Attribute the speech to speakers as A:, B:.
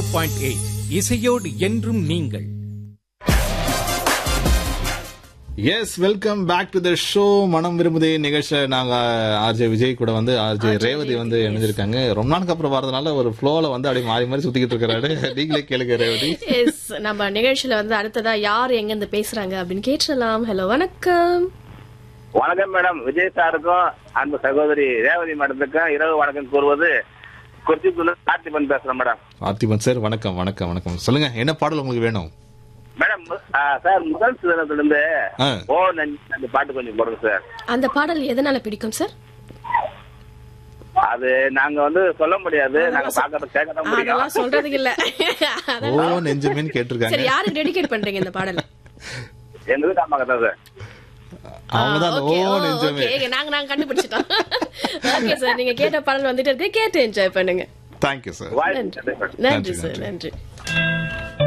A: Point eight இசையோடு என்றும் நீங்கள்
B: yes welcome back to the show மனம் விரும்புதே நிகழ்ச்சியில நாங்க ஆர்ஜே விஜய் கூட வந்து ஆர்ஜே ரேவதி வந்து இணைஞ்சிருக்காங்க ரொம்ப நாளுக்கு அப்புறம் வரதுனால ஒரு ஃப்ளோல வந்து அப்படியே மாறி மாறி சுத்திக்கிட்டு இருக்கிறாரு நீங்களே கேளுங்க ரேவதி
C: எஸ் நம்ம நிகழ்ச்சியில வந்து அடுத்ததா யார் எங்க இருந்து பேசுறாங்க அப்படின்னு கேட்டுடலாம் ஹலோ வணக்கம்
D: வணக்கம் மேடம் விஜய் சாருக்கும் அன்பு சகோதரி ரேவதி மேடத்துக்கும் இரவு வணக்கம் கூறுவது குறிச்சிக்குள்ள பார்த்திபன் பேசுறேன் மேடம்
B: பார்த்திபன் சார் வணக்கம் வணக்கம் வணக்கம் சொல்லுங்க என்ன பாடல் உங்களுக்கு வேணும்
D: மேடம் ஆ, சார் முதல் சிதனத்துல இருந்து
B: ஆ.
D: ஓ நன்றி அந்த பாட்டு கொஞ்சம் போடுங்க சார்
C: அந்த பாடல் எதனால பிடிக்கும் சார்
D: அது நாங்க வந்து சொல்ல முடியாது நாங்க பாக்கிறத கேட்க தான் முடியும்
C: அதெல்லாம் சொல்றதுக்கு இல்ல
B: ஓ
C: அதெல்லாம்
B: நெஞ்சமேன்னு கேட்டிருக்காங்க
C: சரி யாருக்கு டெடிகேட் பண்றீங்க இந்த பாடல்
D: எங்க வீட்டு அம்மா தான் சார்
B: அவங்க தான் அந்த ஓ
C: Okay, oh,
B: நெஞ்சமே
C: okay. நாங்க நாங்க கண்டுபிடிச்சிட்டோம் ஓகே சார் நீங்க கேட்ட பாடல் வந்துட்டு இருக்கு கேட்டு என்ஜாய் பண்ணுங்க
B: தேங்க்யூ சார்
D: வாய்ப்பு
C: நன்றி
D: நன்றி மேடம்.
C: நன்றி
B: நன்றி,
C: சார்
B: நன்றி.
C: நன்றி